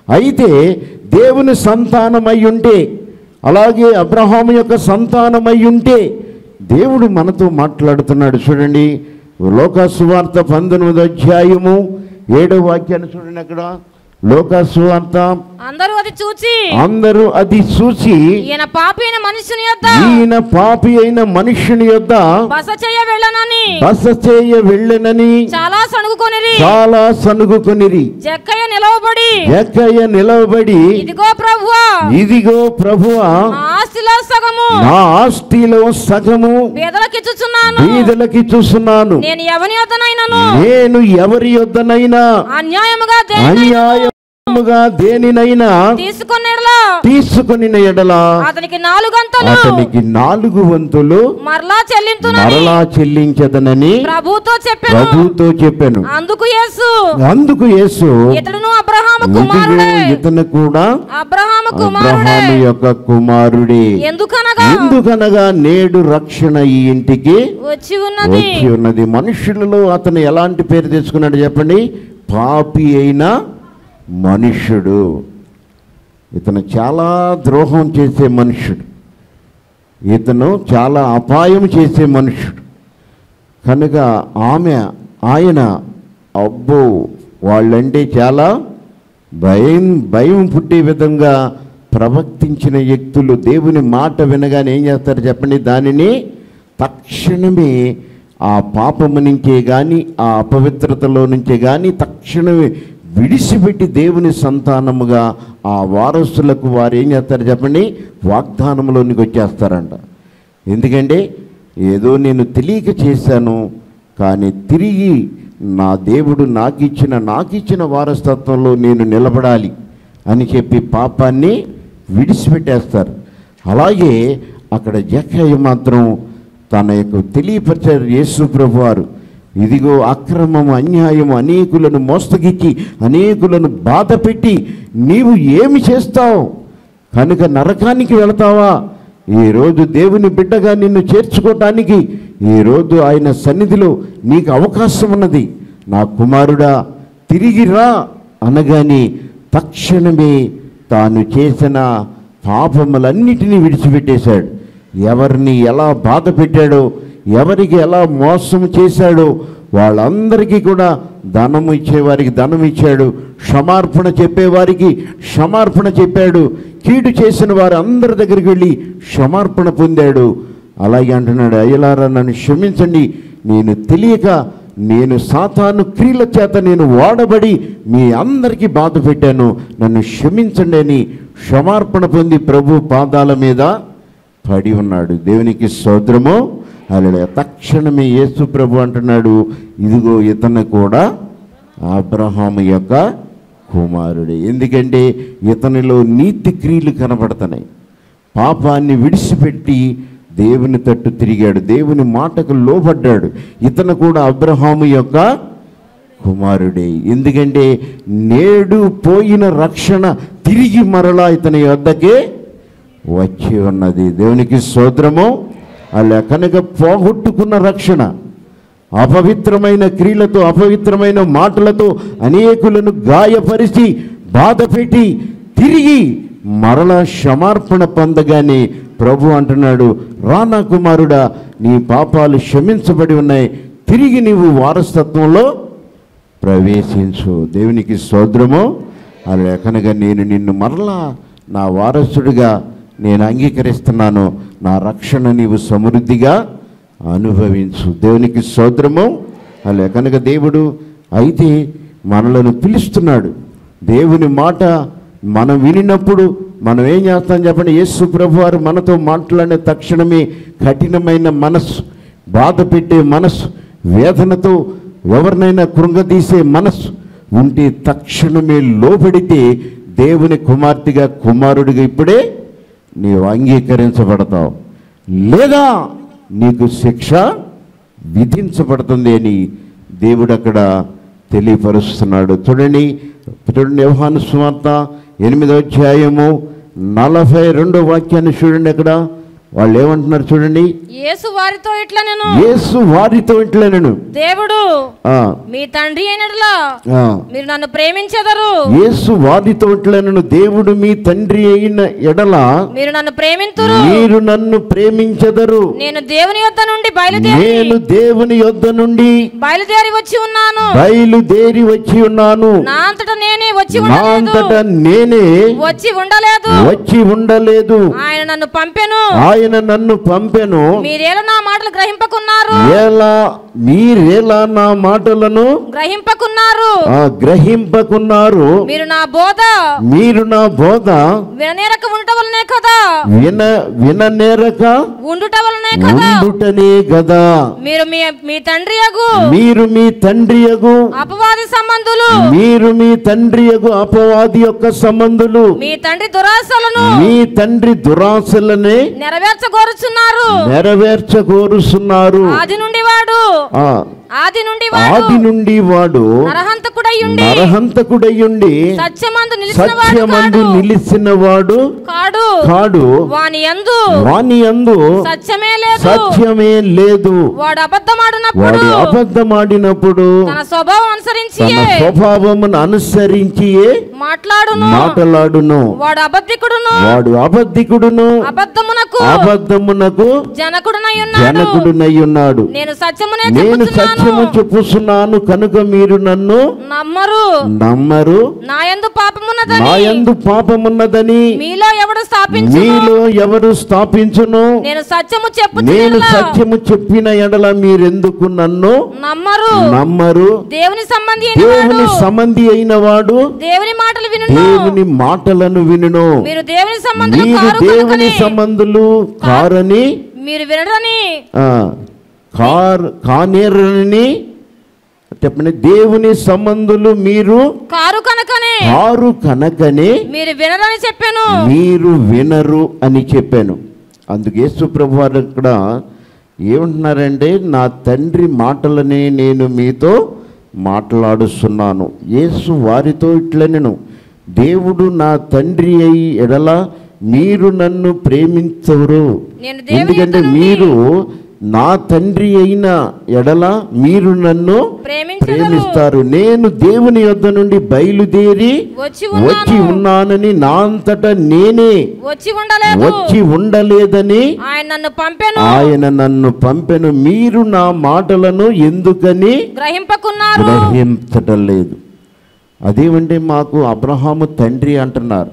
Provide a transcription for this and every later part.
అయితే దేవుని సంతానమై ఉంటే అలాగే అబ్రహాము యొక్క సంతానమై ఉంటే దేవుడు మనతో మాట్లాడుతున్నాడు చూడండి లోకసువార్త పంతొమ్మిది అధ్యాయము ఏడో వాక్యాన్ని చూడండి అక్కడ లోకసువార్త అందరూ అది చూచి అందరూ అది చూసి ఈయన పాపి అయిన మనుషుని యొద్ద ఈయన పాపి అయిన మనుష్యుని యొద్ద బస చెయ్య వెళ్ళనని బస చేయ వెళ్ళనని చాలా సణుగుకొనిరి చాలా సనుగుకొనిరి జక్కయ్య నిలవబడి ఎక్కయ్య నిలవబడి ఇదిగో ప్రభువా ఇదిగో ప్రభువా నా ఆస్తిలో సగము నా ఆస్తిలో సగము పేదలకిచ్చుచున్నాను బీదలకి చూస్తున్నాను నేను ఎవని యొద్దనైనను నేను ఎవరి యొద్దనైనా అన్యాయముగా దేనినైనా అన్యాయముగా దేనినైనా తీసుకునేలా తీసుకుని ఎడల అతనికి నాలుగంతలు అతనికి నాలుగు వంతులు మరలా చెల్లింతునని మరలా చెల్లించదనని ప్రభుతో చెప్పాను ప్రభుతో చెప్పాను అందుకు యేసు అందుకు యేసు ఇతడును అబ్రహాము ఇదిగో కుమారుడే ఇతను కూడా అబ్రహాము కుమారుడే అబ్రహాము యొక్క కుమారుడే ఎందుకనగా ఎందుకనగా నేడు రక్షణ ఈ ఇంటికి వచ్చి ఉన్నది వచ్చి ఉన్నది మనుషులలో అతను ఎలాంటి పేరు తెచ్చుకున్నాడు చెప్పండి పాపి అయిన మనుష్యుడు ఇతను చాలా ద్రోహం చేసే మనుష్యుడు ఇతను చాలా అపాయం చేసే మనుష్యుడు కనుక ఆమె ఆయన అబ్బో వాళ్ళంటే చాలా భయం భయం పుట్టే విధంగా ప్రవర్తించిన వ్యక్తులు దేవుని మాట వినగానే ఏం చేస్తారు చెప్పండి దానిని తక్షణమే ఆ పాపము నుంచే కానీ ఆ అపవిత్రతలో నుంచే కానీ తక్షణమే విడిచిపెట్టి దేవుని సంతానముగా ఆ వారసులకు వారు ఏం చేస్తారు చెప్పండి వాగ్దానంలోనికి వచ్చేస్తారంట ఎందుకంటే ఏదో నేను తెలియక చేశాను కానీ తిరిగి నా దేవుడు నాకిచ్చిన నాకిచ్చిన వారసత్వంలో నేను నిలబడాలి అని చెప్పి పాపాన్ని విడిచిపెట్టేస్తారు అలాగే అక్కడ జక్కయ్య మాత్రం తన యొక్క తెలియపరిచారు యేసు ప్రభు వారు ఇదిగో అక్రమము అన్యాయము అనేకులను మోస్తగిచ్చి అనేకులను బాధ పెట్టి నీవు ఏమి చేస్తావు కనుక నరకానికి వెళతావా ఈరోజు దేవుని బిడ్డగా నిన్ను చేర్చుకోవటానికి ఈరోజు ఆయన సన్నిధిలో నీకు అవకాశం ఉన్నది నా కుమారుడా తిరిగి రా అనగానే తక్షణమే తాను చేసిన పాపములన్నిటినీ విడిచిపెట్టేశాడు ఎవరిని ఎలా బాధ పెట్టాడో ఎవరికి ఎలా మోసం చేశాడో వాళ్ళందరికీ కూడా ధనము ఇచ్చేవారికి ధనం ఇచ్చాడు క్షమార్పణ చెప్పేవారికి క్షమార్పణ చెప్పాడు కీడు చేసిన వారు అందరి దగ్గరికి వెళ్ళి క్షమార్పణ పొందాడు అలాగే అంటున్నాడు అయ్యలారా నన్ను క్షమించండి నేను తెలియక నేను సాతాను క్రియల చేత నేను వాడబడి మీ అందరికీ బాధ పెట్టాను నన్ను క్షమించండి అని క్షమార్పణ పొంది ప్రభు పాదాల మీద పడి ఉన్నాడు దేవునికి సోదరము అలా తక్షణమే యేసు ప్రభు అంటున్నాడు ఇదిగో ఇతను కూడా అబ్రహాము యొక్క కుమారుడే ఎందుకంటే ఇతనిలో నీతి క్రియలు కనబడుతున్నాయి పాపాన్ని విడిచిపెట్టి దేవుని తట్టు తిరిగాడు దేవుని మాటకు లోబడ్డాడు ఇతను కూడా అబ్రహాము యొక్క కుమారుడే ఎందుకంటే నేడు పోయిన రక్షణ తిరిగి మరలా ఇతని వద్దకే వచ్చి ఉన్నది దేవునికి సోదరము అలా కనుక పోగొట్టుకున్న రక్షణ అపవిత్రమైన క్రియలతో అపవిత్రమైన మాటలతో అనేకులను గాయపరిచి బాధపెట్టి తిరిగి మరల క్షమార్పణ పొందగానే ప్రభు అంటున్నాడు రానా కుమారుడా నీ పాపాలు క్షమించబడి ఉన్నాయి తిరిగి నీవు వారసత్వంలో ప్రవేశించు దేవునికి సోదరము అలా కనుక నేను నిన్ను మరలా నా వారసుడిగా నేను అంగీకరిస్తున్నాను నా రక్షణ నీవు సమృద్ధిగా అనుభవించు దేవునికి సోదరము అలా కనుక దేవుడు అయితే మనలను పిలుస్తున్నాడు దేవుని మాట మనం వినినప్పుడు మనం ఏం చేస్తాం చెప్పండి యేసు ప్రభు వారు మనతో మాట్లాడిన తక్షణమే కఠినమైన మనస్సు బాధ పెట్టే మనస్సు వేదనతో ఎవరినైనా కృంగదీసే మనస్సు ఉంటే తక్షణమే లోబడితే దేవుని కుమార్తెగా కుమారుడిగా ఇప్పుడే నీవు అంగీకరించబడతావు లేదా నీకు శిక్ష విధించబడుతుంది అని దేవుడు అక్కడ తెలియపరుస్తున్నాడు చూడండి చూడండి వ్యవహాను సువార్త ఎనిమిదో అధ్యాయము నలభై రెండో వాక్యాన్ని చూడండి అక్కడ వాళ్ళు ఏమంటున్నారు చూడండి యేసు వారితో ఇట్లా నేను యేసు వారితో ఇంట్లోనేను దేవుడు ఆ, మీ తండ్రి అయినట్లా ఆ. మీరు నన్ను ప్రేమించెదరు యేసు వారితో ఇంట్లోనేను దేవుడు మీ తండ్రి అయిన ఎడల మీరు నన్ను ప్రేమింతురు మీరు నన్ను ప్రేమించదరు నేను దేవుని యొద్ద నుండి బయలుదేరి నేను దేవుని యొద్ద నుండి బయలుదేరి వచ్చి ఉన్నాను బయలుదేరి వచ్చి ఉన్నాను నా అంతటా నేనే వచ్చి నా ఉండలేదు అంతటా నేనే వచ్చి ఉండలేదు వచ్చి ఉండలేదు ఆయన నన్ను పంపెను ఆయన నన్ను పంపెను మీరేలా నా మాటలు గ్రహింపకున్నారు ఎలా మీరేలా నా మాటలను గ్రహింపకున్నారు ఆ, గ్రహింపకున్నారు మీరు నా బోధ మీరు నా బోధ విననేరక ఉండుట వలనే కదా విన విననేరక ఉండుట వలనే కదా ఉండుటనే గదా మీరు మీ మీ తండ్రి యగు మీరు మీ తండ్రియగు అపవాది సంబంధులు మీరు మీ తండ్రియగు అపవాది యొక్క సంబంధులు మీ తండ్రి దురాశలను మీ తండ్రి దురాశలనే నెరవేర్చగోరుచున్నారు నెరవేర్చగోరుస్తున్నారు ఆది నుండి వాడు ఆ, ఆది నుండి వాడు ఆది నుండి వాడు నరహంతకుడయ్యుండి నరహంతకుడయ్యుండి సత్యమందు నిలిచిన వాడు సత్యమందు కాడు. నిలిచిన వాడు కాడు కాడు వాని యందు వాని అందు సత్యమే లేదు సత్యమే లేదు వాడు అబద్ధమాడినప్పుడు వాడు అబద్ధమాడినప్పుడు తన స్వభావం అనుసరించి తన స్వభావమును అనుసరించియే మాట్లాడును మాట్లాడును వాడు అబద్ధికుడును వాడు అబద్ధికుడును అబద్ధమునకు అబద్ధమునకు జనకుడునై ఉన్నాడు జనకుడునై ఉన్నాడు నేను సత్యమునే నేను చెప్పుచున్నాను సత్యము చెప్పుచున్నాను కనుక మీరు నన్ను నమ్మరు నమ్మరు నా యందు పాపమున్నదని నా యందు పాపమున్నదని మీలో ఎవడు స్థాపించు మీలో ఎవరు స్థాపించును నేను సత్యము చెప్పు నేను సత్యము చెప్పిన ఎడల మీరెందుకు నన్ను నమ్మరు నమ్మరు దేవుని సంబంధి అయిన దేవుని వాడు సంబంధి అయిన వాడు దేవుని మాటలు విను దేవుని మాటలను వినును మీరు దేవుని సంబంధులు మీరు కారు దేవుని కనుకనే సంబంధులు కారని మీరు వినడని ఆ, కార్ కానేరని చెప్పండి దేవుని సంబంధులు మీరు కారు కనుకనే కారు కనుకనే మీరు వినరని చెప్పాను మీరు వినరు అని చెప్పాను అందుకు యేసు ప్రభు వారు ఇక్కడ ఏమంటున్నారంటే నా తండ్రి మాటలని నేను మీతో మాట్లాడుస్తున్నాను యేసు వారితో ఇట్లనెను దేవుడు నా తండ్రి అయి ఎడల మీరు నన్ను ప్రేమించరు నేను దేవుని ఎందుకంటే యొద్ద నుండి మీరు నా తండ్రి అయిన ఎడల మీరు నన్ను ప్రేమించదరు ప్రేమిస్తారు నేను దేవుని యొద్ద నుండి బయలుదేరి వచ్చి వచ్చి ఉన్నాను ఉన్నానని నా అంతట నేనే వచ్చి ఉండలేదు వచ్చి ఉండలేదని ఆయన నన్ను పంపెను ఆయన నన్ను పంపెను మీరు నా మాటలను ఎందుకని గ్రహింపకున్నారు గ్రహించటం లేదు అదేమంటే మాకు అబ్రహాము తండ్రి అంటున్నారు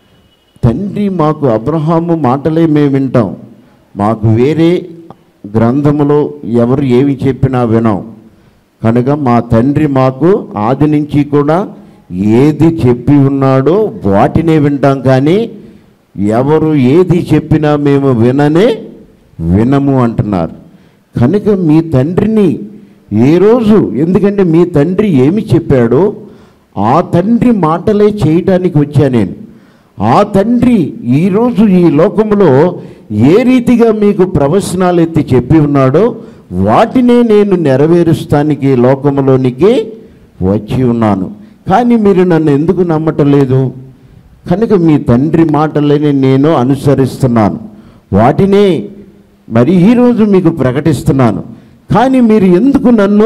తండ్రి మాకు అబ్రహాము మాటలే మేము వింటాం మాకు వేరే గ్రంథములో ఎవరు ఏమి చెప్పినా వినాం కనుక మా తండ్రి మాకు ఆది నుంచి కూడా ఏది చెప్పి ఉన్నాడో వాటినే వింటాం కానీ ఎవరు ఏది చెప్పినా మేము విననే వినము అంటున్నారు కనుక మీ తండ్రిని ఏ రోజు ఎందుకంటే మీ తండ్రి ఏమి చెప్పాడో ఆ తండ్రి మాటలే చేయటానికి వచ్చా నేను ఆ తండ్రి ఈరోజు ఈ లోకంలో ఏ రీతిగా మీకు ప్రవచనాలు ఎత్తి చెప్పి ఉన్నాడో వాటినే నేను నెరవేరుస్తానికి ఈ లోకంలోనికి వచ్చి ఉన్నాను కానీ మీరు నన్ను ఎందుకు నమ్మటం లేదు కనుక మీ తండ్రి మాటలని నేను అనుసరిస్తున్నాను వాటినే మరి ఈరోజు మీకు ప్రకటిస్తున్నాను కానీ మీరు ఎందుకు నన్ను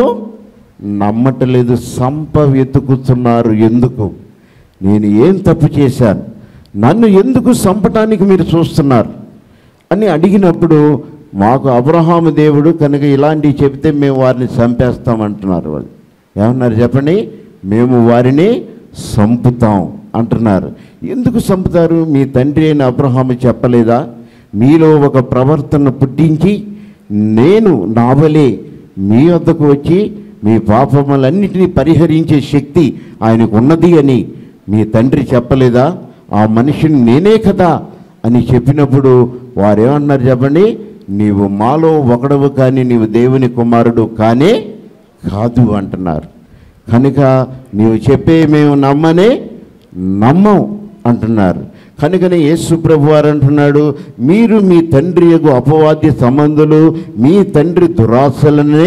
నమ్మటలేదు సంప వెతుకుతున్నారు ఎందుకు నేను ఏం తప్పు చేశాను నన్ను ఎందుకు సంపటానికి మీరు చూస్తున్నారు అని అడిగినప్పుడు మాకు అబ్రహాము దేవుడు కనుక ఇలాంటివి చెబితే మేము వారిని చంపేస్తామంటున్నారు వాళ్ళు ఏమన్నారు చెప్పండి మేము వారిని సంపుతాం అంటున్నారు ఎందుకు సంపుతారు మీ తండ్రి అయిన అబ్రహాము చెప్పలేదా మీలో ఒక ప్రవర్తన పుట్టించి నేను నావలే మీ వద్దకు వచ్చి మీ పాపములన్నిటినీ పరిహరించే శక్తి ఆయనకు ఉన్నది అని మీ తండ్రి చెప్పలేదా ఆ మనిషిని నేనే కదా అని చెప్పినప్పుడు వారేమన్నారు చెప్పండి నీవు మాలో ఒకడవు కానీ నీవు దేవుని కుమారుడు కానే కాదు అంటున్నారు కనుక నీవు చెప్పే మేము నమ్మనే నమ్మం అంటున్నారు కనుకనే యేసు ప్రభు వారు అంటున్నాడు మీరు మీ తండ్రి యొక్క అపవాద్య సంబంధులు మీ తండ్రి దురాశలనే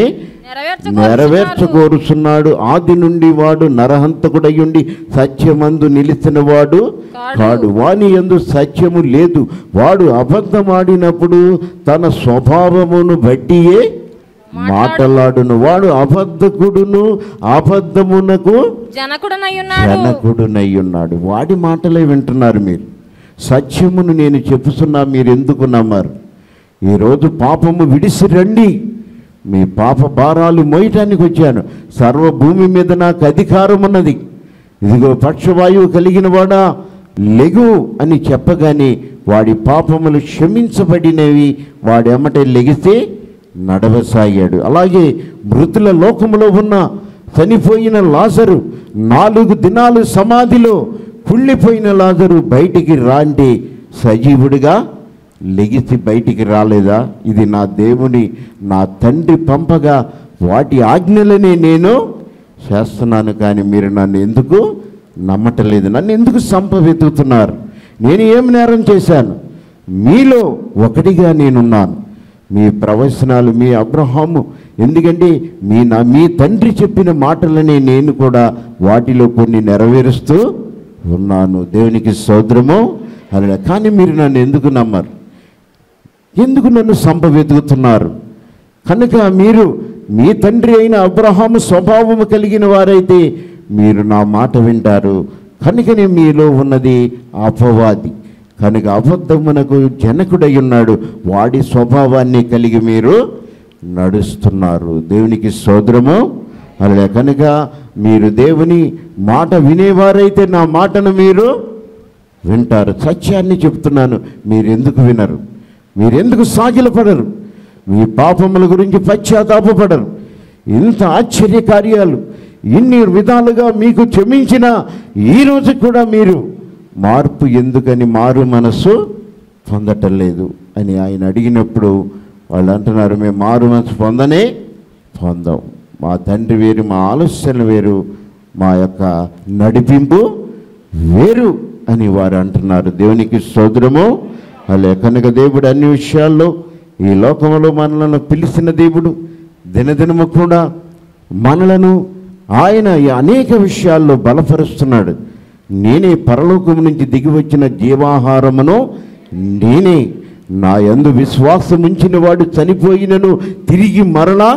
నెరవేర్చుకోరుచున్నారు. నెరవేర్చగోరుచున్నాడు ఆది నుండి వాడు నరహంతకుడయ్యుండి సత్యమందు నిలిచిన వాడు కాడు. కాడు వాని ఎందు సత్యము లేదు వాడు అబద్ధమాడినప్పుడు తన స్వభావమును బట్టియే మాటలాడును వాడు అబద్ధకుడును అబద్ధమునకు జనకుడనై ఉన్నాడు జనకుడునై ఉన్నాడు వాడి మాటలే వింటున్నారు మీరు సత్యమును నేను చెప్పుతున్నా మీరు ఎందుకు నమ్మారు ఈరోజు పాపము విడిసి రండి మీ పాప భారాలు మోయటానికి వచ్చాను సర్వభూమి మీద నాకు అధికారం ఉన్నది ఇదిగో పక్షవాయువు కలిగిన వాడా లెగు అని చెప్పగానే వాడి పాపములు క్షమించబడినవి వాడెమ్మటే లెగిస్తే నడవసాగాడు అలాగే మృతుల లోకములో ఉన్న చనిపోయిన లాజరు నాలుగు దినాలు సమాధిలో కుళ్ళిపోయిన లాజరు బయటికి రాండి సజీవుడిగా లెగిసి బయటికి రాలేదా ఇది నా దేవుని నా తండ్రి పంపగా వాటి ఆజ్ఞలనే నేను చేస్తున్నాను కానీ మీరు నన్ను ఎందుకు నమ్మటలేదు నన్ను ఎందుకు సంప వెతుకుతున్నారు నేను ఏం నేరం చేశాను మీలో ఒకటిగా నేనున్నాను మీ ప్రవచనాలు మీ అబ్రహాము ఎందుకంటే మీ నా మీ తండ్రి చెప్పిన మాటలనే నేను కూడా వాటిలో కొన్ని నెరవేరుస్తూ ఉన్నాను దేవునికి సోదరము అలా కానీ మీరు నన్ను ఎందుకు నమ్మరు ఎందుకు నన్ను సంప వెతుకుతున్నారు కనుక మీరు మీ తండ్రి అయిన అబ్రహాము స్వభావము కలిగిన వారైతే మీరు నా మాట వింటారు కనుకనే మీలో ఉన్నది అపవాది కనుక అబద్ధమునకు జనకుడై ఉన్నాడు వాడి స్వభావాన్ని కలిగి మీరు నడుస్తున్నారు దేవునికి సోదరము అలా కనుక మీరు దేవుని మాట వినేవారైతే నా మాటను మీరు వింటారు సత్యాన్ని చెప్తున్నాను మీరు ఎందుకు వినరు మీరెందుకు సాగిలపడరు మీ పాపముల గురించి పశ్చాత్తాపడరు ఇంత ఆశ్చర్య కార్యాలు ఇన్ని విధాలుగా మీకు క్షమించిన ఈ రోజు కూడా మీరు మార్పు ఎందుకని మారు మనస్సు పొందటం లేదు అని ఆయన అడిగినప్పుడు వాళ్ళు అంటున్నారు మేము మారు మనసు పొందనే పొందాం మా తండ్రి వేరు మా ఆలోచన వేరు మా యొక్క నడిపింపు వేరు అని వారు అంటున్నారు దేవునికి సోదరము అలే కనుక దేవుడు అన్ని విషయాల్లో ఈ లోకంలో మనలను పిలిచిన దేవుడు దినదినము కూడా మనలను ఆయన ఈ అనేక విషయాల్లో బలపరుస్తున్నాడు నేనే పరలోకం నుంచి దిగి వచ్చిన జీవాహారమును నేనే నా యందు విశ్వాసం ఉంచిన వాడు చనిపోయినను తిరిగి మరలా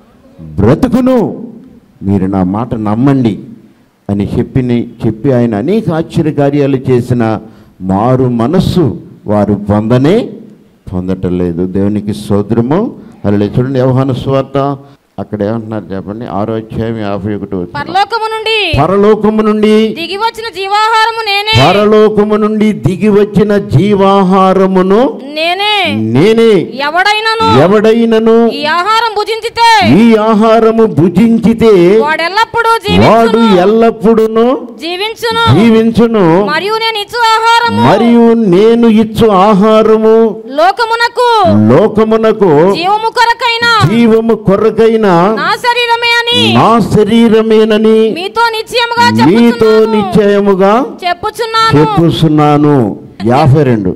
బ్రతుకును మీరు నా మాట నమ్మండి అని చెప్పి చెప్పి ఆయన అనేక ఆశ్చర్యకార్యాలు చేసిన మారు మనస్సు వారు పొందనే పొందటం లేదు దేవునికి సోదరము అలా చూడండి వ్యవహాన స్వార్త అక్కడ ఏమంటున్నారు చెప్పండి ఆరో అధ్యాయం యాభై ఒకటి పరలోకము నుండి పరలోకము నుండి దిగి వచ్చిన జీవాహారము నేనే పరలోకము నుండి దిగి వచ్చిన జీవాహారమును నేనే నేనే ఎవడైనను ఎవడైనను ఈ ఆహారం భుజించితే ఈ ఆహారము భుజించితే వాడెల్లప్పుడూ వాడు జీవించును ఎల్లప్పుడును జీవించును జీవించును మరియు నేను ఇచ్చు ఆహారము మరియు నేను ఇచ్చు ఆహారము లోకమునకు లోకమునకు జీవము కొరకైన జీవము కొరకైన నా శరీరమే అని నా శరీరమేనని మీతో నిశ్చయముగా మీతో చెప్పుచున్నాను నిశ్చయముగా చెప్పుచున్నాను చెప్పుస్తున్నాను యాభై రెండు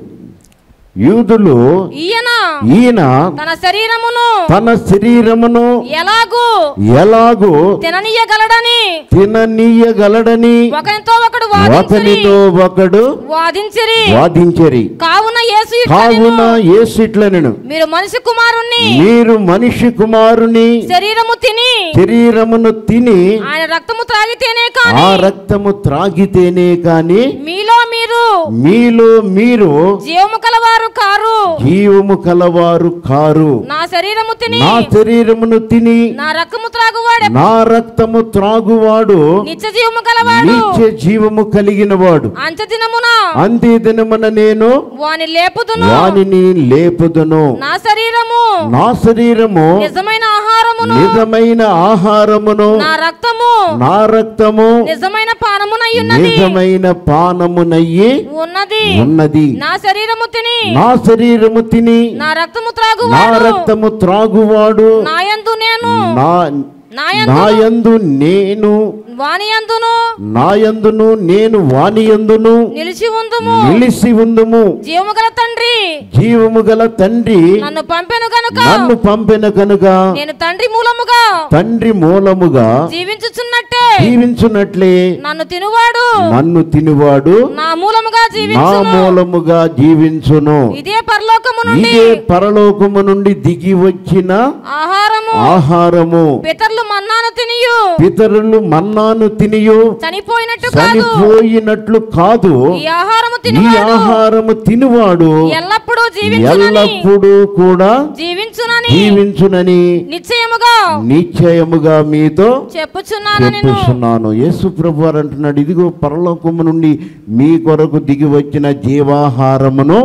యూదులు ఈయన ఈయన తన శరీరమును తన శరీరమును ఎలాగూ ఎలాగూ తిననీయగలడని తిననీయగలడని ఒకరితో ఒకడు వాదించిరి ఒకనితో ఒకడు వాదించిరి వాదించరి కావున యేసు కావున ఇట్లనెను, యేసుట్లనెను మీరు మనిషి కుమారుణ్ణి మీరు మనిషి కుమారుని శరీరము తిని శరీరమును తిని ఆయన రక్తము త్రాగితేనే ఆ కాని రక్తము త్రాగితేనే కాని మీలో మీరు మీలో మీరు జీవము కలవారు కారు జీవము కలవారు కారు నా శరీరము తిని నా శరీరమును తిని నా రక్తము త్రాగువాడే నా రక్తము త్రాగువాడు నిత్య జీవము కలవాడు నిత్య జీవము కలిగిన వాడు అంత్య దినమున అంతే దినమున నేను వాని లేపుదును వానిని లేపుదును నా శరీరము నా శరీరము నిజమైన ఆహారమును నిజమైన ఆహారమును నా రక్తము నా రక్తము నిజమైన పానమునయ్యున్నది నిజమైన పానమునయ్యి ఉన్నది ఉన్నది నా శరీరము తిని నా శరీరము తిని నా రక్తము నా త్రాగువాడు రక్తము త్రాగువాడు నాయందు నేను నా నాయందు నాయందు నేను వాని అందును నాయందును నేను వానియందును నిలిచి ఉందుము నిలిసి ఉందుము జీవము గల తండ్రి జీవము గల తండ్రి నన్ను పంపెను గనుక నన్ను పంపిన కనుక నేను తండ్రి మూలముగా తండ్రి మూలముగా జీవించుచున్నట్టే జీవించున్నట్లే నన్ను తినువాడు నన్ను తినువాడు నా మూలముగా నా జీవించును మూలముగా జీవించును ఇదే పరలోకము నుండి ఇదే పరలోకము నుండి దిగి వచ్చిన ఆహారము ఆహారము పితరులు మన్నాను తినియు పితరులు మన్నాను తినియు చనిపోయినట్టు కాదు చనిపోయినట్లు కాదు ఈ ఆహారము ఈ తినివాడు ఆహారము తినువాడు ఎల్లప్పుడూ జీవించునని ఎల్లప్పుడూ కూడా జీవించునని జీవించునని నిశ్చయముగా నిశ్చయముగా మీతో చెప్పుచున్నాను నేను చెప్పుచున్నాను యేసు ప్రభు వారు అంటున్నాడు ఇదిగో పరలోకము నుండి మీ కొరకు దిగి వచ్చిన జీవాహారమును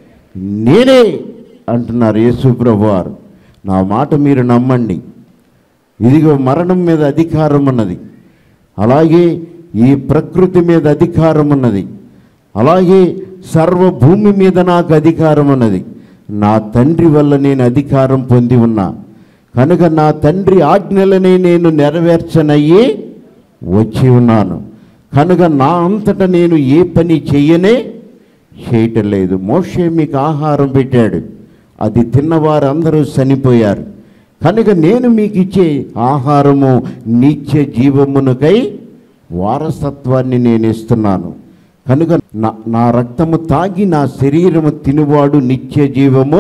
నేనే అంటున్నారు యేసు ప్రభు వారు నా మాట మీరు నమ్మండి ఇదిగో మరణం మీద అధికారం ఉన్నది అలాగే ఈ ప్రకృతి మీద అధికారం ఉన్నది అలాగే సర్వ భూమి మీద నాకు అధికారం ఉన్నది నా తండ్రి వల్ల నేను అధికారం పొంది ఉన్నా కనుక నా తండ్రి ఆజ్ఞలని నేను నెరవేర్చనయ్యి వచ్చి ఉన్నాను కనుక నా అంతట నేను ఏ పని చెయ్యనే చేయటం లేదు మోషే మీకు ఆహారం పెట్టాడు అది తిన్నవారు అందరూ చనిపోయారు కనుక నేను మీకు ఇచ్చే ఆహారము నిత్య జీవమునకై వారసత్వాన్ని నేను ఇస్తున్నాను కనుక నా నా రక్తము తాగి నా శరీరము తినువాడు నిత్య జీవము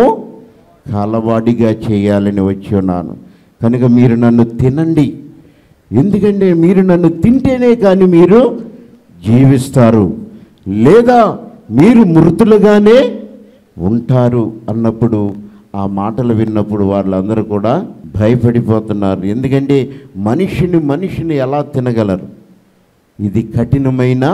కలవాడిగా చేయాలని వచ్చి ఉన్నాను కనుక మీరు నన్ను తినండి ఎందుకంటే మీరు నన్ను తింటేనే కానీ మీరు జీవిస్తారు లేదా మీరు మృతులుగానే ఉంటారు అన్నప్పుడు ఆ మాటలు విన్నప్పుడు వాళ్ళందరూ కూడా భయపడిపోతున్నారు ఎందుకంటే మనిషిని మనిషిని ఎలా తినగలరు ఇది కఠినమైన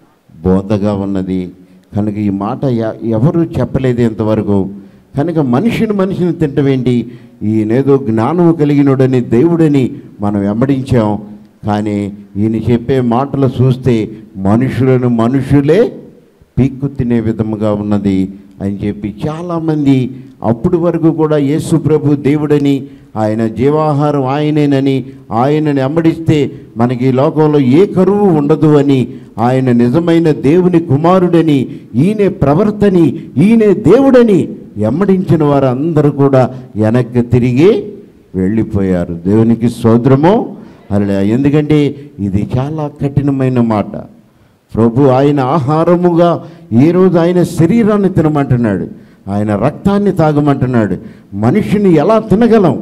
బోధగా ఉన్నది కనుక ఈ మాట ఎ- ఎవరు చెప్పలేదు ఇంతవరకు కనుక మనిషిని మనిషిని తింటమేంటి ఈయనేదో జ్ఞానము కలిగినోడని దేవుడని మనం వెంబడించాం కానీ ఈయన చెప్పే మాటలు చూస్తే మనుషులను మనుషులే పీక్కు తినే విధముగా ఉన్నది అని చెప్పి చాలామంది అప్పుడు వరకు కూడా యేసు ప్రభు దేవుడని ఆయన జీవాహారం ఆయనేనని ఆయనని వెంబడిస్తే మనకి ఈ లోకంలో ఏ కరువు ఉండదు అని ఆయన నిజమైన దేవుని కుమారుడని ఈయనే ప్రవర్తని ఈయనే దేవుడని వెంబడించిన వారందరూ కూడా వెనక్కి తిరిగి వెళ్ళిపోయారు దేవునికి సోదరము అలా ఎందుకంటే ఇది చాలా కఠినమైన మాట ప్రభు ఆయన ఆహారముగా ఈరోజు ఆయన శరీరాన్ని తినమంటున్నాడు ఆయన రక్తాన్ని తాగమంటున్నాడు మనిషిని ఎలా తినగలం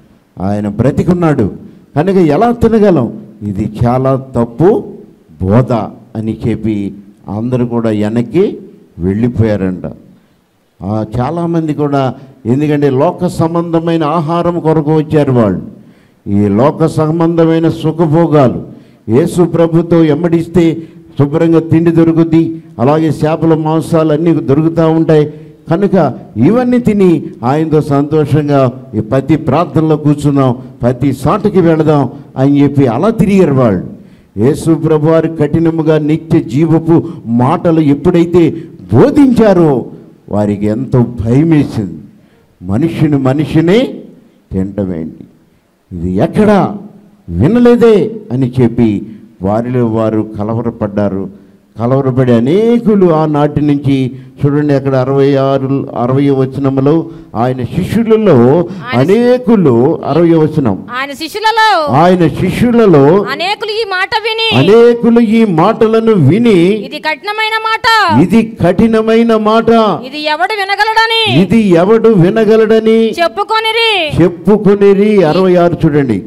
ఆయన బ్రతికున్నాడు కనుక ఎలా తినగలం ఇది చాలా తప్పు బోధ అని చెప్పి అందరూ కూడా వెనక్కి వెళ్ళిపోయారంట ఆ, చాలామంది కూడా ఎందుకంటే లోక సంబంధమైన ఆహారం కొరకు వచ్చారు వాళ్ళు ఈ లోక సంబంధమైన సుఖభోగాలు యేసు ప్రభుతో ఎమ్మడిస్తే శుభ్రంగా తిండి దొరుకుద్ది అలాగే చేపల మాంసాలు అన్నీ దొరుకుతూ ఉంటాయి కనుక ఇవన్నీ తిని ఆయనతో సంతోషంగా ఈ ప్రతి ప్రార్థనలో కూర్చుందాం ప్రతి సాటుకి వెళదాం అని చెప్పి అలా తిరిగారు వాళ్ళు యేసు ప్రభు వారు కఠినముగా నిత్య జీవపు మాటలు ఎప్పుడైతే బోధించారో వారికి ఎంతో భయం వేసింది మనిషిని మనిషినే తింటమేంటి ఇది ఎక్కడా వినలేదే అని చెప్పి వారిలో వారు కలవరపడ్డారు కలవరపడి అనేకులు ఆనాటి నుంచి చూడండి అక్కడ అరవై ఆరు అరవై వచనములో ఆయన శిష్యులలో అనేకులు అరవై వచనం ఆయన శిష్యులలో ఆయన శిష్యులలో అనేకులు ఈ మాట విని అనేకులు ఈ మాటలను విని ఇది కఠినమైన మాట ఇది కఠినమైన మాట ఇది ఎవడు వినగలడని ఇది ఎవడు వినగలడని చెప్పుకొనిరి చెప్పుకొనిరి అరవై ఆరు చూడండి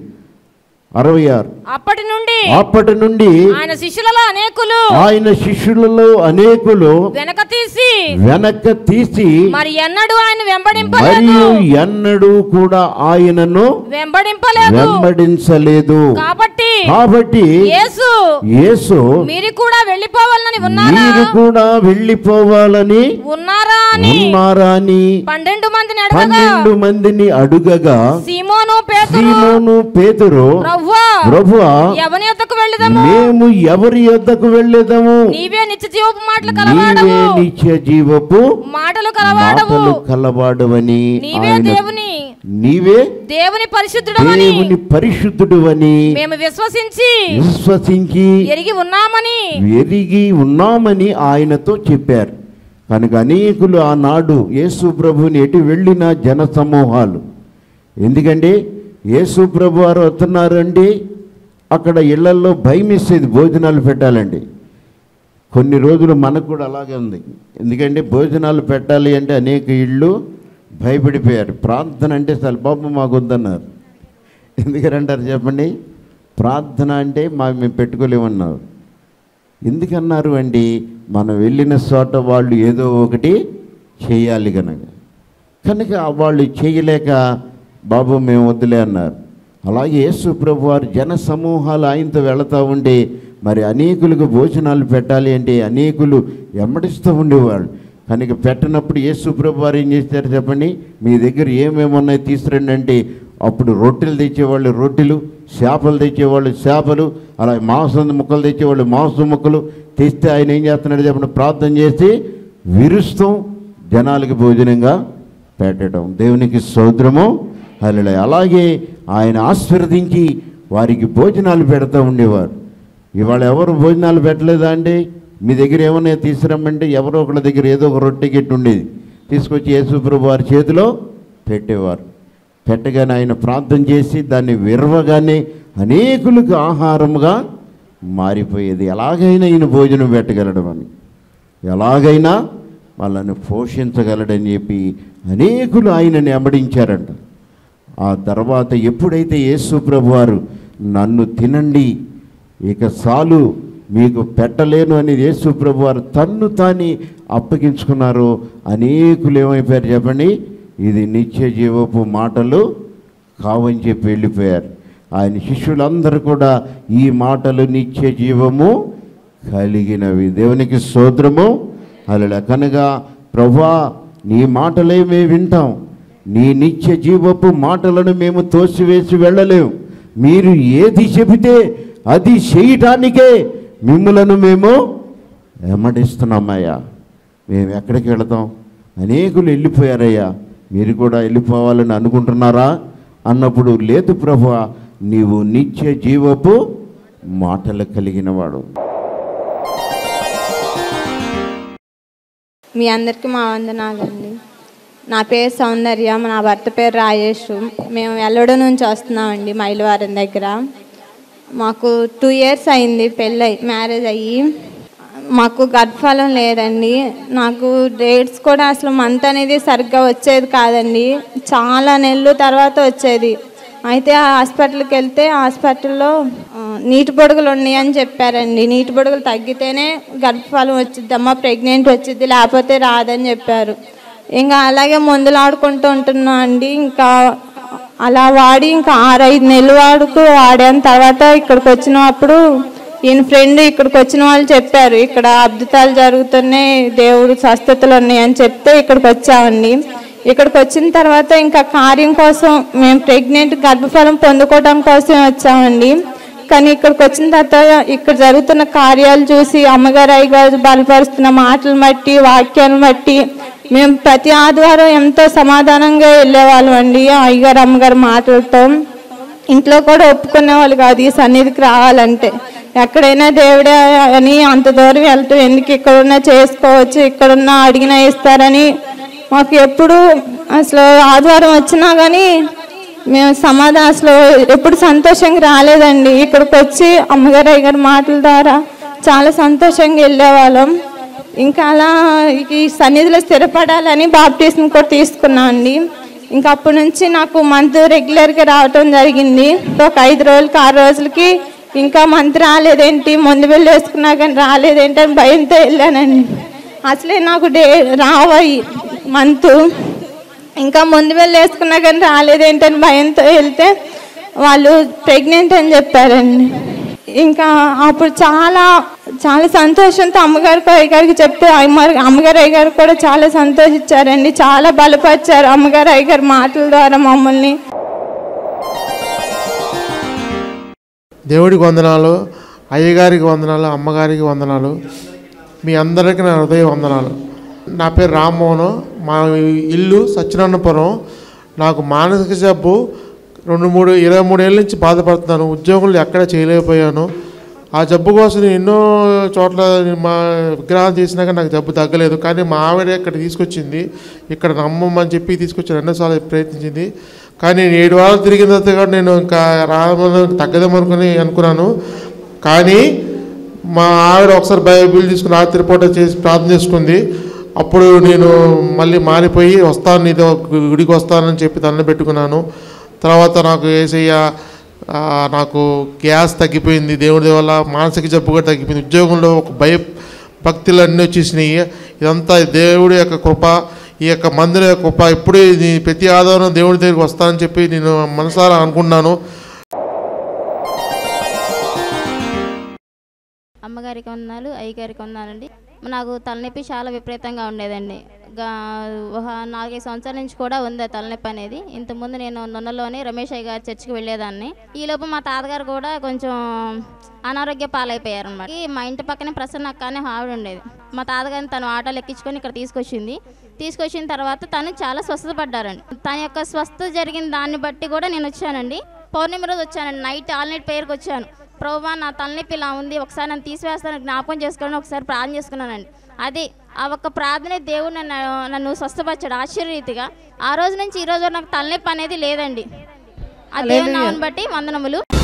అరవై ఆరు అప్పటి నుండి అప్పటి నుండి ఆయన శిష్యులలో అనేకులు ఆయన శిష్యులలో అనేకులు వెనక తీసి వెనక తీసి మరి ఎన్నడూ ఆయన వెంబడింపలేదు మరియు ఎన్నడూ కూడా ఆయనను వెంబడింపలేదు వెంబడించలేదు కాబట్టి కాబట్టి యేసు యేసు మీరు కూడా వెళ్ళిపోవాలని ఉన్నారా మీరు కూడా వెళ్ళిపోవాలని ఉన్నారా అని ఉన్నారా అని పన్నెండు మందిని అడగగా పన్నెండు మందిని అడుగగా సీమోను పేతురు సీమోను పేతురు ప్రభువా ప్రభువా ఎవని యొద్దకు వెళ్ళదము మేము ఎవరి యొద్దకు వెళ్ళేదాము నీవే నిత్య జీవపు మాటలు నీవే కలవాడవు నిత్య జీవపు మాటలు కలవాడవు మాటలు కలవాడవని నీవే ఆయన దేవుని నీవే దేవుని పరిశుద్ధుడమని దేవుని పరిశుద్ధుడు అని మేము విశ్వసించి విశ్వసించి ఎరిగి ఉన్నామని ఎరిగి ఉన్నామని ఆయనతో చెప్పారు కనుక అనేకులు ఆనాడు యేసు ప్రభుని ఎటు వెళ్ళిన జన సమూహాలు ఎందుకంటే యేసు ప్రభు వారు వస్తున్నారు అండి అక్కడ ఇళ్లల్లో భయం వేసేది భోజనాలు పెట్టాలండి కొన్ని రోజులు మనకు కూడా అలాగే ఉంది ఎందుకంటే భోజనాలు పెట్టాలి అంటే అనేక ఇళ్ళు భయపడిపోయారు ప్రార్థన అంటే అసలు బాబు మాకు వద్దన్నారు ఎందుకంటారు చెప్పండి ప్రార్థన అంటే మా మేము పెట్టుకోలేమన్నారు ఎందుకన్నారు అండి మనం వెళ్ళిన చోట వాళ్ళు ఏదో ఒకటి చేయాలి కనుక కనుక వాళ్ళు చేయలేక బాబు మేము వద్దులే అన్నారు అలాగే యేసు ప్రభు వారు జన సమూహాలు ఆయనతో వెళతా ఉంటే మరి అనేకులకు భోజనాలు పెట్టాలి అంటే అనేకులు ఎమ్మడిస్తూ ఉండేవాళ్ళు కనుక పెట్టినప్పుడు యేసు ప్రభు వారు ఏం చేస్తారు చెప్పండి మీ దగ్గర ఏమేమి ఉన్నాయో తీసుకురండి అంటే అప్పుడు రొట్టెలు తెచ్చేవాళ్ళు రొట్టెలు చేపలు తెచ్చేవాళ్ళు చేపలు అలాగే మాంసం ముక్కలు తెచ్చేవాళ్ళు మాంసం ముక్కలు తెస్తే ఆయన ఏం చేస్తున్నాడు చెప్పండి ప్రార్థన చేసి విరుస్తాం జనాలకి భోజనంగా పెట్టడం దేవునికి సౌద్రము హల్లెలూయా అలాగే ఆయన ఆశీర్వదించి వారికి భోజనాలు పెడతా ఉండేవారు ఇవాళ ఎవరు భోజనాలు పెట్టలేదా అండి మీ దగ్గర ఏమన్నా తీసుకురమ్మంటే ఎవరో ఒకళ్ళ దగ్గర ఏదో ఒక రొట్టె గిట్టు ఉండేది తీసుకొచ్చి యేసుప్రభు వారి చేతిలో పెట్టేవారు పెట్టగానే ఆయన ప్రార్థన చేసి దాన్ని విరవగానే అనేకులకు ఆహారముగా మారిపోయేది ఎలాగైనా ఈయన భోజనం పెట్టగలడం అని ఎలాగైనా వాళ్ళని పోషించగలడని చెప్పి అనేకులు ఆయనని అమడించారంట ఆ తర్వాత ఎప్పుడైతే యేసు ప్రభు వారు నన్ను తినండి ఇక చాలు మీకు పెట్టలేను అని యేసు ప్రభు వారు తన్ను తాని అప్పగించుకున్నారో అనేకులు ఏమైపోయారు చెప్పండి ఇది నిత్య జీవపు మాటలు కావని చెప్పి వెళ్ళిపోయారు ఆయన శిష్యులందరూ కూడా ఈ మాటలు నిత్య జీవము కలిగినవి దేవునికి స్తోత్రము అలా కనుక ప్రభా నీ మాటలే మేము వింటాం నీ నిత్య జీవపు మాటలను మేము తోసివేసి వెళ్ళలేము మీరు ఏది చెబితే అది చేయటానికే మిమ్మలను మేము వెంబడిస్తున్నామయ్యా మేము ఎక్కడికి వెళతాం అనేకులు వెళ్ళిపోయారయ్యా మీరు కూడా వెళ్ళిపోవాలని అనుకుంటున్నారా అన్నప్పుడు లేదు ప్రభు నీవు నిత్య జీవపు మాటలు కలిగినవాడు మీ అందరికీ మా వందనాలండి నా పేరు సౌందర్య నా భర్త పేరు రాజేష్ మేము ఎల్లడ నుంచి వస్తున్నామండి మైలవారం దగ్గర మాకు టూ ఇయర్స్ అయింది పెళ్ళి మ్యారేజ్ అయ్యి మాకు గర్భఫలం లేదండి నాకు డేట్స్ కూడా అసలు మంత్ అనేది సరిగ్గా వచ్చేది కాదండి చాలా నెలలు తర్వాత వచ్చేది అయితే ఆ హాస్పిటల్కి వెళ్తే హాస్పిటల్లో ఆ, నీటి పొడుగులు ఉన్నాయని చెప్పారండి నీటి పొడుగులు తగ్గితేనే గర్భఫలం వచ్చిద్దమ్మా ప్రెగ్నెంట్ వచ్చిద్ది లేకపోతే రాదని చెప్పారు ఇంకా అలాగే మందులు ఆడుకుంటూ ఉంటున్నా అండి ఇంకా అలా వాడి ఇంకా ఆరైదు నెలలు వాడుకు వాడాను తర్వాత ఇక్కడికి వచ్చినప్పుడు ఈయన ఫ్రెండ్ ఇక్కడికి వచ్చిన వాళ్ళు చెప్పారు ఇక్కడ అద్భుతాలు జరుగుతున్నాయి దేవుడు స్వస్థతలు ఉన్నాయని చెప్తే ఇక్కడికి వచ్చామండి ఇక్కడికి వచ్చిన తర్వాత ఇంకా కార్యం కోసం మేము ప్రెగ్నెంట్ గర్భఫలం పొందుకోవడం కోసం వచ్చామండి కానీ ఇక్కడికి వచ్చిన తర్వాత ఇక్కడ జరుగుతున్న కార్యాలు చూసి అమ్మగారు అయ్యగారు బలపరుస్తున్న మాటలు బట్టి వాక్యాలను బట్టి మేము ప్రతి ఆదివారం ఎంతో సమాధానంగా వెళ్ళేవాళ్ళం అండి అయ్యగారు అమ్మగారు మాటలతో ఇంట్లో కూడా ఒప్పుకునే వాళ్ళు కాదు ఈ సన్నిధికి రావాలంటే ఎక్కడైనా దేవుడే అని అంత దూరం వెళ్తూ ఎందుకు ఇక్కడున్నా చేసుకోవచ్చు ఇక్కడున్నా అడిగినా ఇస్తారని మాకు ఎప్పుడు అసలు ఆదివారం వచ్చినా కానీ మేము సమాధానం అసలు ఎప్పుడు సంతోషంగా రాలేదండి ఇక్కడికి వచ్చి అమ్మగారు అయ్యగారి మాటల ద్వారా చాలా సంతోషంగా వెళ్ళేవాళ్ళం ఇంకా అలా ఈ సన్నిధిలో స్థిరపడాలని బాప్టిజం కూడా తీసుకున్నాం అండి ఇంకా అప్పటి నుంచి నాకు మంత్ రెగ్యులర్గా రావటం జరిగింది ఒక ఐదు రోజులకి ఆరు రోజులకి ఇంకా మంత్ రాలేదేంటి ముందు వెళ్ళి వేసుకున్నా కానీ రాలేదేంటి అని భయంతో వెళ్ళానండి అసలే నాకు డే రావాయి మంత్ ఇంకా ముందు వెళ్ళి వేసుకున్నా కానీ రాలేదేంటని భయంతో వెళ్తే వాళ్ళు ప్రెగ్నెంట్ అని చెప్పారండి ఇంకా అప్పుడు చాలా చాలా సంతోషంతో అమ్మగారికి అయ్యగారికి చెప్తే అమ్మగారు అమ్మగారు అయ్యగారు కూడా చాలా సంతోషించారండి చాలా బలపరిచారు అమ్మగారు అయ్యగారు మాటల ద్వారా మమ్మల్ని దేవుడికి వందనాలు అయ్యగారికి వందనాలు అమ్మగారికి వందనాలు మీ అందరికీ నా హృదయ వందనాలు నా పేరు రామ్మోహన్ మా ఇల్లు సత్యనారాయణపురం నాకు మానసిక జబ్బు రెండు మూడు ఇరవై మూడేళ్ళ నుంచి బాధపడుతున్నాను ఉద్యోగులు ఎక్కడ చేయలేకపోయాను ఆ జబ్బు కోసం నేను ఎన్నో చోట్ల మా విగ్రహాలు చేసినాక నాకు జబ్బు తగ్గలేదు కానీ మా ఆవిడ ఇక్కడ తీసుకొచ్చింది ఇక్కడ నమ్మమని చెప్పి తీసుకొచ్చి రెండోసార్లు ప్రయత్నించింది కానీ నేను ఏడు వారాలు తిరిగిన తర్వాత కూడా నేను ఇంకా రామని తగ్గదేమనుకుని అనుకున్నాను కానీ మా ఆవిడ ఒకసారి బైబిల్ తీసుకుని రాత్రి పూట చేసి ప్రార్థన చేసుకుంది అప్పుడు నేను మళ్ళీ మారిపోయి వస్తాను నీతో గుడికి వస్తానని చెప్పి దండం పెట్టుకున్నాను తర్వాత నాకు ఏసయ్య ఆ, నాకు గ్యాస్ తగ్గిపోయింది దేవుడి వల్ల మానసిక జబ్బు కూడా తగ్గిపోయింది ఉద్యోగంలో ఒక భయ భక్తులు అన్నీ వచ్చేసినాయి ఇదంతా దేవుడి యొక్క కృప ఈ యొక్క మందిర యొక్క కృప ఎప్పుడు ఇది ప్రతి ఆధారం దేవుడి దగ్గరికి వస్తానని చెప్పి నేను మనసారా అనుకున్నాను అమ్మగారికి వందనాలు అయ్యగారికి వందనాలండి నాకు తలనొప్పి చాలా విపరీతంగా ఉండేదండి గా ఒక నాలుగైదు సంవత్సరాల నుంచి కూడా ఉంది ఆ తలనొప్పి అనేది ఇంతకుముందు నేను నున్నలోని రమేష్ అయ్య గారి చర్చికి వెళ్ళేదాన్ని ఈలోపు మా తాతగారు కూడా కొంచెం అనారోగ్య పాలైపోయారు అనమాట మా ఇంటి పక్కనే ప్రసన్న అక్క అనే ఆవిడ ఉండేది మా తాతగారిని తను ఆటోలు ఎక్కించుకొని ఇక్కడ తీసుకొచ్చింది తీసుకొచ్చిన తర్వాత తను చాలా స్వస్థత పడ్డారండి తన యొక్క స్వస్థత జరిగిన దాన్ని బట్టి కూడా నేను వచ్చానండి పౌర్ణమి రోజు వచ్చానండి నైట్ ఆల్ నైట్ ప్రేయర్కి వచ్చాను ప్రభా నా తలనొప్పి ఇలా ఉంది ఒకసారి నన్ను తీసివేస్తాను జ్ఞాపకం చేసుకోవాలని ఒకసారి ప్రార్థన చేసుకున్నానండి అది ఆ ఒక్క ప్రార్థనే దేవుడు నన్ను నన్ను స్వస్థపరిచాడు ఆశ్చర్యరీతిగా ఆ రోజు నుంచి ఈ రోజు వరకు నాకు తలనొప్పి అనేది లేదండి ఆ దేవుని నామని బట్టి వందనములు